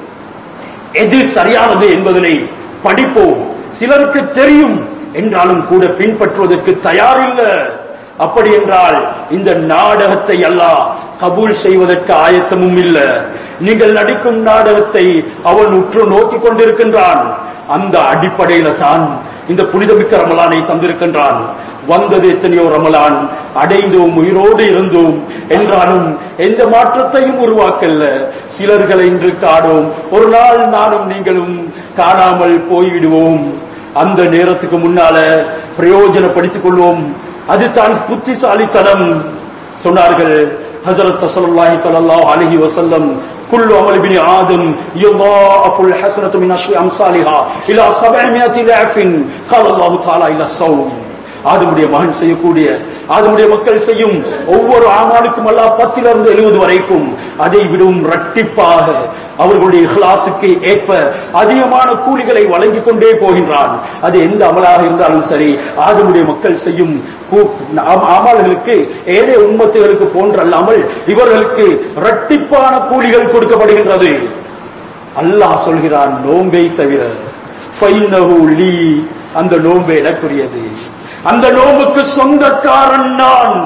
எது சரியானது என்பதனை படிப்போம் சிலருக்கு தெரியும் என்றாலும் கூட பின்பற்றுவதற்கு தயாரில்லை அப்படி என்றால் இந்த நாடகத்தை அல்லாஹ் கபூல் செய்வதற்கு ஆயத்தமும் இல்ல நீங்கள் நடிக்கும் நாடகத்தை அவன் உற்று நோக்கிக் கொண்டிருக்கின்றான் அந்த அடிப்படையில தான் இந்த புனிதமிக்க ரமலானை தந்திருக்கின்றான் வந்தது எத்தனையோ ரமலான் அடைந்தோம் உயிரோடு இருந்தோம் என்றாலும் எந்த மாற்றத்தையும் உருவாக்கல்ல சிலர்களை இன்று காணோம் ஒரு நாள் நானும் நீங்களும் காணாமல் போய்விடுவோம் அந்த நேரத்துக்கு முன்னால பிரயோஜனப்படுத்திக் கொள்வோம் அதுதான் புத்திசாலித்தனம் சொன்னார்கள் ஹசரத் ஸல்லல்லாஹு ஸல்லல்லாஹு அலைஹி வஸல்லம் كل عمل ابن آدم يضاعف الحسنة من عشر أمثالها إلى سبعمائة ضعف قال الله تعالى إلى الصوم ஆதமுடைய மகன் செய்யக்கூடிய ஆதமுடைய மக்கள் செய்யும் ஒவ்வொரு ஆமாளுக்கும் அல்லா பத்திலிருந்து எழுபது வரைக்கும் அதை விடவும் ரட்டிப்பாக அவர்களுடைய இஹ்லாசுக்கு ஏற்ப அதிகமான கூலிகளை வழங்கிக் கொண்டே போகின்றான் அது எந்த அமலாக இருந்தாலும் சரி ஆதமுடைய மக்கள் செய்யும் கூ- ஆம்- அமல்களுக்கு ஏழை உம்மத்துகளுக்கு போன்றல்லாமல் இவர்களுக்கு ரட்டிப்பான கூலிகள் கொடுக்கப்படுகின்றது அல்லாஹ் சொல்கிறான் நோன்பை தவிர ஃபைன்னஹு லீ அந்த நோன்பு எனக்குரியது அந்த நோம்புக்கு சொந்தக்காரன் நான்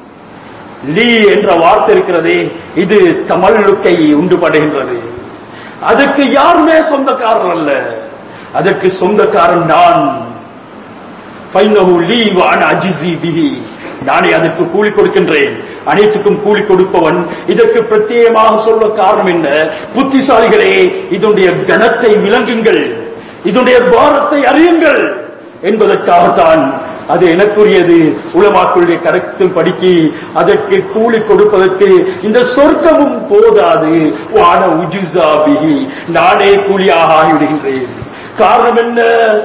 லீ என்ற வார்த்தை இருக்கிறதே இது தமல்லுக்கை உண்டு படுகின்றது அதுக்கு யாருமே சொந்தக்காரர் அல்ல அதற்கு சொந்தக்காரன் நான் ஃபைன்னஹு லீ வான அஜிசி பிஹி நானே அதற்கு கூலி கொடுக்கின்றேன் அனைத்துக்கும் கூலி கொடுப்பவன் இதற்கு பிரத்யேகமாக சொல்ல காரணம் என்ன புத்திசாலிகளே இதனுடைய கனத்தை விளங்குங்கள் இதனுடைய பாரத்தை அறியுங்கள் என்பதற்காகத்தான் அது எனக்குரியது உலமாக்களுடைய கருத்தும் படிக்கி அதற்கு கூலி கொடுப்பதற்கு இந்த சொர்க்கமும் போதாது வான உஜுசா பிஹி நானே கூலியாக ஆகிவிடுகின்றேன் காரணம் என்ன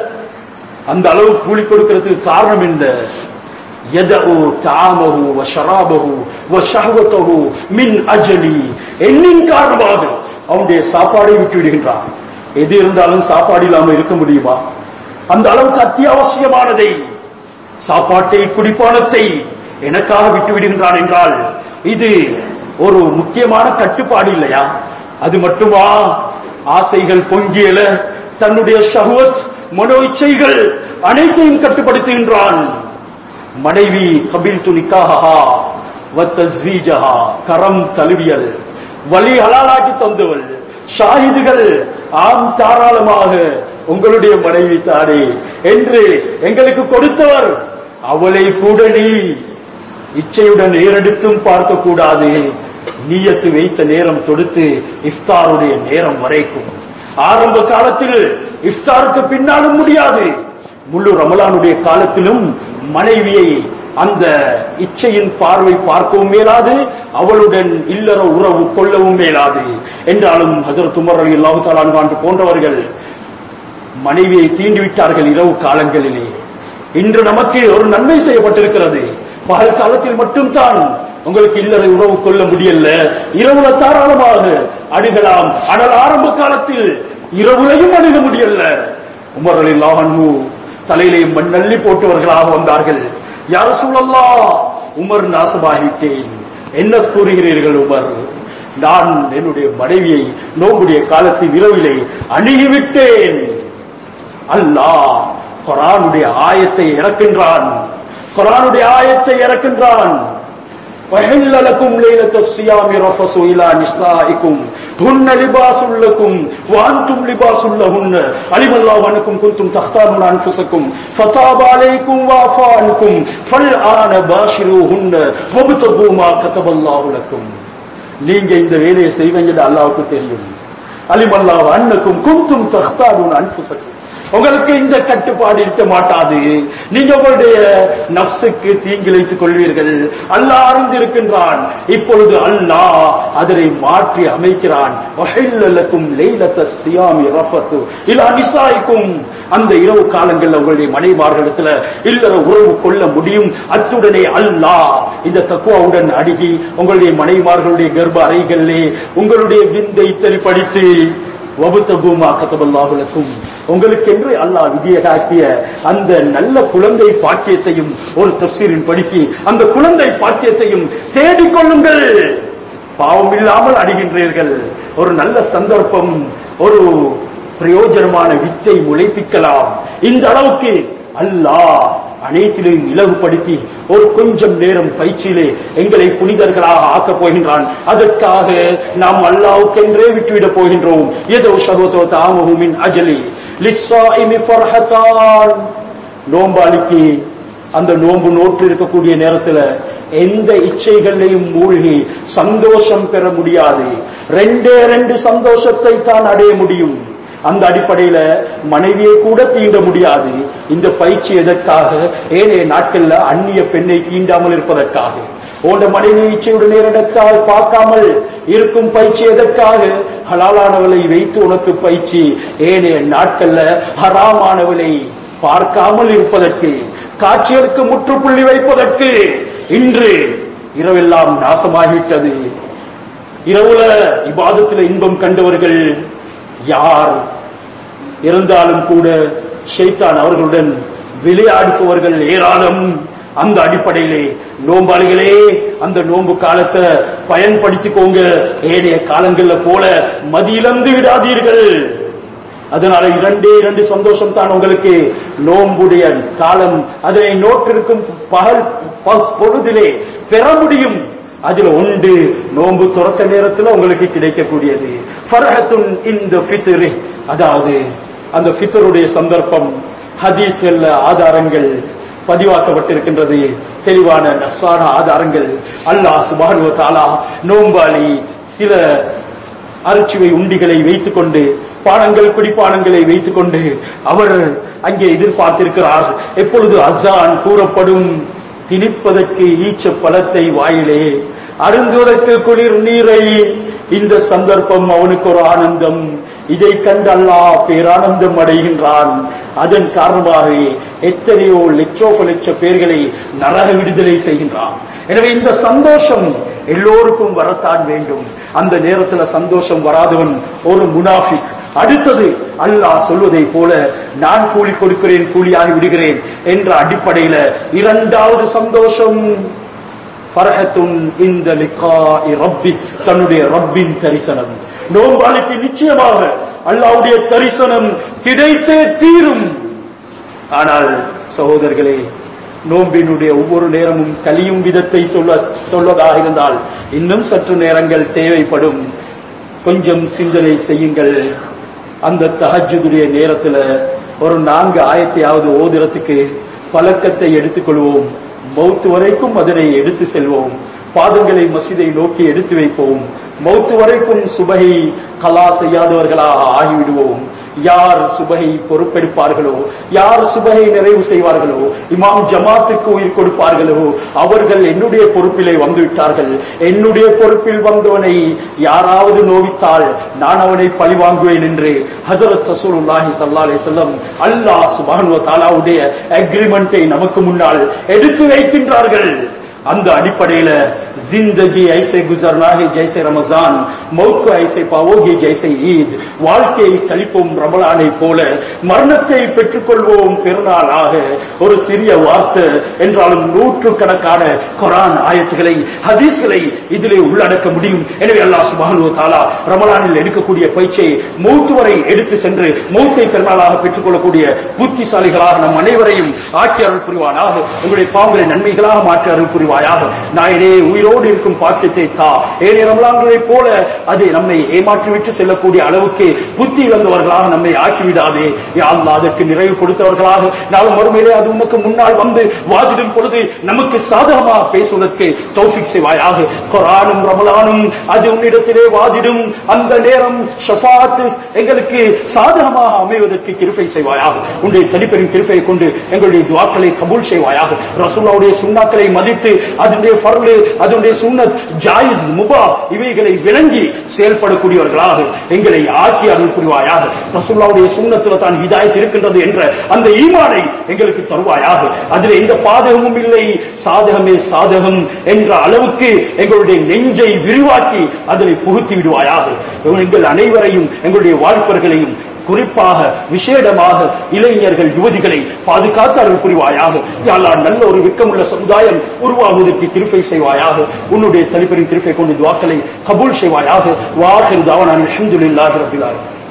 அந்த அளவு கூலி கொடுக்கிறதுக்கு காரணம் என்ன يدعو طعامه وشرابه وشهوته من அஜலி என்னின் காரணமாக அவனுடைய சாப்பாடை விட்டு விடுகின்றான் எது இருந்தாலும் சாப்பாடு இல்லாம இருக்க முடியுமா அந்த அளவுக்கு அத்தியாவசியமானதை சாப்பாட்டை குடிப்பானத்தை எனக்காக விட்டு விடுகின்றான் என்றால் இது ஒரு முக்கியமான கட்டுப்பாடு இல்லையா அது மட்டுமா ஆசைகள் பொங்கியல தன்னுடைய ஷஹ்வத் மனோ இச்சைகள் அனைத்தையும் கட்டுப்படுத்துகின்றான் மனைவி கபில் துணிக்காகா வத்தஸ்வீஜஹா கரம் தழுவியல் வலி ஹலாலாக்கி தந்தவள் ஷாஹிதுகள் ஆம் தாராளமாக உங்களுடைய மனைவி தானே என்று எங்களுக்கு கொடுத்தவர் அவளை கூட நீ இச்சையுடன் ஏறெடுத்தும் பார்க்க கூடாது நீயத்து வைத்த நேரம் தொடுத்து இஃப்தாருடைய நேரம் வரைக்கும் ஆரம்ப காலத்தில் இஃப்தாருக்கு பின்னாலும் முடியாது முழு ரமலானுடைய காலத்திலும் மனைவியை அந்த இச்சையின் பார்வை பார்க்கவும் மேலாது அவளுடன் இல்லற உறவு கொள்ளவும் மேலாது என்றாலும் ஹசரத் உமர் அலி அல்லாஹு தாலான் போன்றவர்கள் மனைவியை தீண்டிவிட்டார்கள் இரவு காலங்களிலே இன்று நமக்கு ஒரு நன்மை செய்யப்பட்டிருக்கிறது பகல் காலத்தில் மட்டும்தான் உங்களுக்கு இல்லறை உறவு கொள்ள முடியல இரவுல தாராளமாக அணுகலாம் ஆனால் ஆரம்ப காலத்தில் இரவுலையும் அணுக முடியல உமர் அலி அல்லாஹு தலையிலே மண்ணள்ளி போட்டவர்களாக வந்தார்கள் யார சூழல்லா உமர் நாசமாகிட்டேன் என்ன கூறுகிறீர்கள் உமர் நான் என்னுடைய மனைவியை நோம்புடைய காலத்தில் இரவிலே அணுகிவிட்டேன் அல்லாஹ் குரானுடைய ஆயத்தை இறக்கின்றான் குரானுடைய ஆயத்தை இறக்கின்றான் وَحِلَّ لَكُمْ لَيْلَةَ الصِّيَامِ رَفَثُ إِلَى نِسَائِكُمْ هُنَّ لِبَاسٌ لَكُمْ وَأَنْتُمْ لِبَاسٌ لَهُنَّ عَلِمَ اللَّهُ أَنَّكُمْ كُنْتُمْ تَخْتَانُونَ أَنفُسَكُمْ فَتَابَ عَلَيْكُمْ وَعَفَا عَنْكُمْ فَالْآنَ بَاشِرُوهُنَّ وَابْتَغُوا مَا كَتَبَ اللَّهُ لَكُمْ நீங்க இந்த வேலையை செய்வீங்கன்னு அல்லாஹ்வுக்கு தெரியும் அலிமல்லாஹ் அன்னக்கும் குந்தும் தஹ்தானூன் அன்புசக்கும் உங்களுக்கு இந்த கட்டுப்பாடு இருக்க மாட்டாது நீங்க உங்களுடைய நப்சுக்கு தீங்கிழைத்துக் கொள்வீர்கள் அல்லாஹ் அறிந்திருக்கின்றான் இப்பொழுது அல்லாஹ் அதனை மாற்றி அமைக்கிறான் வஹில்லலக்கும் லைலத்த சியாமி ரஃபத்து இலா நிசாய்க்கும் அந்த இரவு காலங்களில் உங்களுடைய மனைவார்களிடத்துல இல்லற உறவு கொள்ள முடியும் அத்துடனே அல்லாஹ் இந்த தக்குவாவுடன் அணுகி உங்களுடைய மனைவார்களுடைய கர்ப்ப அறைகளிலே உங்களுடைய விந்தை தெளிப்படுத்தி வபுத்தகுமா கதபல்லாஹுலக்கும் உங்களுக்கென்று அல்லாஹ் விதியகாக்கிய அந்த நல்ல குழந்தை பாக்கியத்தையும் ஒரு தப்சீரின் படித்து அந்த குழந்தை பாக்கியத்தையும் தேடிக்கொள்ளுங்கள் பாவம் இல்லாமல் அடைகின்றீர்கள் ஒரு நல்ல சந்தர்ப்பம் ஒரு பிரயோஜனமான வித்தை முளைப்பிக்கலாம் இந்த அளவுக்கு அல்லாஹ் அனைத்திலும் இலவுபடுத்தி ஒரு கொஞ்சம் நேரம் பயிற்சியிலே எங்களை புனிதர்களாக ஆக்கப் போகின்றான் அதற்காக நாம் அல்லாவுக்கென்றே விட்டுவிடப் போகின்றோம் ஏதோ சகோதரோ தாமகுமின் அஜலி லிஸ்ஸாயிமி ஃபர்ஹத்தான் நோம்பாளிக்கு அந்த நோன்பு நோற்று இருக்கக்கூடிய நேரத்துல எந்த இச்சைகளையும் மூழ்கி சந்தோஷம் பெற முடியாது ரெண்டே ரெண்டு சந்தோஷத்தை தான் அடைய முடியும் அந்த அடிப்படையில மனைவியை கூட தீண்ட முடியாது இந்த பயிற்சி எதற்காக ஏனைய நாட்கள்ல அந்நிய பெண்ணை தீண்டாமல் இருப்பதற்காக உன் மனைவி இச்சையுடன் நேரிடத்தால் பார்க்காமல் இருக்கும் பயிற்சி எதற்காக ஹலாலானவளை வைத்து உனக்கு பயிற்சி ஏனைய நாட்கள்ல ஹராமானவளை பார்க்காமல் இருப்பதற்கு காட்சியருக்கு முற்றுப்புள்ளி வைப்பதற்கு இன்று இரவெல்லாம் நாசமாகிவிட்டது இரவுல இபாதத்தில் இன்பம் கண்டவர்கள் யார் இருந்தாலும் கூட ஷைத்தான் அவர்களுடன் விளையாடுபவர்கள் ஏராளம் அந்த அடிப்படையிலே நோம்பாளிகளே அந்த நோன்பு காலத்தை பயன்படுத்திக்கோங்க ஏனைய காலங்கள்ல போல மதியிழந்து விடாதீர்கள் அதனால இரண்டே இரண்டு சந்தோஷம் தான் உங்களுக்கு நோம்புடைய காலம் அதனை நோற்றிருக்கும் பகல் ப- பொழுதிலே பெற முடியும் அதுல உண்டு நோன்பு துறக்க நேரத்துல உங்களுக்கு கிடைக்கக்கூடியது ஃபர்ஹத்துன் இந்த ஃபித்ரு அதாவது அந்த ஃபித்ருடைய சந்தர்ப்பம் ஹதீஸ்கள்ல ஆதாரங்கள் பதிவாக்கப்பட்டிருக்கின்றது தெளிவான நஸ்ஸான ஆதாரங்கள் அல்லாஹ் சுபானுவ தாலா நோம்பாளி சில அரிச்சுவை உண்டிகளை வைத்துக்கொண்டு பானங்கள் குடிப்பானங்களை வைத்துக்கொண்டு அவர் அங்கே எதிர்பார்த்திருக்கிறார் எப்பொழுது அசான் கூறப்படும் திணிப்பதற்கு ஈச்ச பழத்தை வாயிலே அருந்துவதற்கு குளிர் நீரை இந்த சந்தர்ப்பம் அவனுக்கு ஒரு ஆனந்தம் இதை கண்டு அல்லாஹ் பேரானந்தம் அடைகின்றான் அதன் காரணமாக எத்தனையோ லட்சோப லட்ச பேர்களை நரக விடுதலை செய்கின்றான் எனவே இந்த சந்தோஷம் எல்லோருக்கும் வரத்தான் வேண்டும் அந்த நேரத்துல சந்தோஷம் வராதவன் ஒரு முனாஃபிக் அடுத்தது அல்லாஹ் சொல்வதை போல நான் கூலி கொடுக்கிறேன் கூலியாகி விடுகிறேன் என்ற அடிப்படையில இரண்டாவது சந்தோஷம் ஃபர்ஹத்துன் இந்த லிகாஇ ரப்பி தன்னுடைய ரப்பின் தரிசனம் நோம்பாளிக்கு நிச்சயமாக அல்லாஹ்வுடைய தரிசனம் கிடைத்தே தீரும் ஆனால் சகோதரர்களே நோம்பினுடைய ஒவ்வொரு நேரமும் கலியும் விதத்தை சொல்ல சொல்வதாக இருந்தால் இன்னும் சற்று நேரங்கள் தேவைப்படும் கொஞ்சம் சிந்தனை செய்யுங்கள் அந்த தஹஜுடைய நேரத்துல ஒரு நான்கு ஆயத்தையாவது ஓதுறதுக்கு பழக்கத்தை எடுத்துக்கொள்வோம் மௌத்து வரைக்கும் அதனை எடுத்து செல்வோம் பாதங்களை மசிதை நோக்கி எடுத்து வைப்போம் மௌத்து வரைக்கும் சுபகை கலா செய்யாதவர்களாக ஆகிவிடுவோம் யார் சுபகை பொறுப்பெடுப்பார்களோ யார் சுபகை நிறைவு செய்வார்களோ இமாம் ஜமாத்துக்கு உயிர் கொடுப்பார்களோ அவர்கள் என்னுடைய பொறுப்பிலே வந்துவிட்டார்கள் என்னுடைய பொறுப்பில் வந்தவனை யாராவது நோவித்தால் நான் அவனை பழி வாங்குவேன் என்று ஹசரத் ரசூலுல்லாஹி ஸல்லல்லாஹு அலைஹி வஸல்லம் அல்லாஹ் சுப்ஹானஹு வ தஆலாவுடைய அக்ரிமெண்டை நமக்கு முன்னால் எடுத்து வைக்கின்றார்கள் அந்த அடிப்படையில जिंदगी ऐसे गुजरना है जैसे रमजान मौत को ऐसे पाओगे जैसे ஈத் வாழ்க்கையை கழிப்போம் ரமலானை போல மரணத்தை பெற்றுக்கொள்வோம் பெருநாளாக ஒரு சிறிய வார்த்தை என்றாலும் நூற்றுக்கணக்கான குரான் ஆயத்துகளை ஹதீஸ்களை இதிலே உள்ளடக்க முடியும் எனவே அல்லாஹ் சுப்ஹானஹு வ தஆலா ரமலானில் எடுக்கக்கூடிய பயிற்சியை மௌத் வரை எடுத்து சென்று மௌத்தை பெருநாளாக பெற்றுக்கொள்ளக்கூடிய புத்திசாலிகளாக நம் அனைவரையும் ஆக்கி அருள் புரிவானாக உங்களுடைய பாவங்களை நன்மைகளாக மாற்றி அருள் புரிவான் தருவாயாக நாயனே உயிரோடு இருக்கும் பாக்கியத்தை தா ஏழை ரமலான்களைப் போல அது நம்மை ஏமாற்றிவிட்டு செல்லக்கூடிய அளவுக்கு புத்தி இழந்தவர்களாக நம்மை ஆக்கிவிடாதே யா அல்லாஹ் அதற்கு நிறைவு கொடுத்தவர்களாக நாளும் மறுமையிலே அது உமக்கு முன்னால் வந்து வாதிடும் பொழுது நமக்கு சாதகமாக பேசுவதற்கு தௌஃபிக் செய்வாயாக குரானும் ரமலானும் அது உன்னிடத்திலே வாதிடும் அந்த நேரம் ஷஃபாத் எங்களுக்கு சாதகமாக அமைவதற்கு கிருபை செய்வாயாக உன்னுடைய தனிப்பெரும் கிருபையை கொண்டு எங்களுடைய துவாக்களை கபூல் செய்வாயாக ரசூலாவுடைய சுண்ணாக்களை மதித்து அதனுடைய ஃபர்லு அதனுடைய சுன்னத் ஜாயிஸ் முபா இவைகளை விளங்கி செயல்படக்கூடியவர்களாக எங்களை ஆக்கி அருள் புரிவாயாக ரசூலாவுடைய சுண்ணத்துல தான் ஹிதாயத் இருக்கின்றது என்ற அந்த ஈமானை எங்களுக்கு தருவாயாக அதில் எந்த பாதகமும் இல்லை சாதகமே சாதகம் என்ற அளவுக்கு எங்களுடைய நெஞ்சை விரிவாக்கி அதனை புகுத்தி விடுவாயாக எங்கள் அனைவரையும் எங்களுடைய வாழ்ப்பர்களையும் குறிப்பாக விசேடமாக இளைஞர்கள் யுவதிகளை பாதுகாத்து அருள் புரிவாயாக யாழ்லா நல்ல ஒரு வெக்கமுள்ள சமுதாயம் உருவாகுவதற்கு திருப்பை செய்வாயாக உன்னுடைய தனிப்பெரும் திருப்பை கொண்டு துவாக்களை கபூல் செய்வாயாக வாஹிர் தாவனான் அல்ஹம்துலில்லாஹி ரப்பில் ஆலமீன்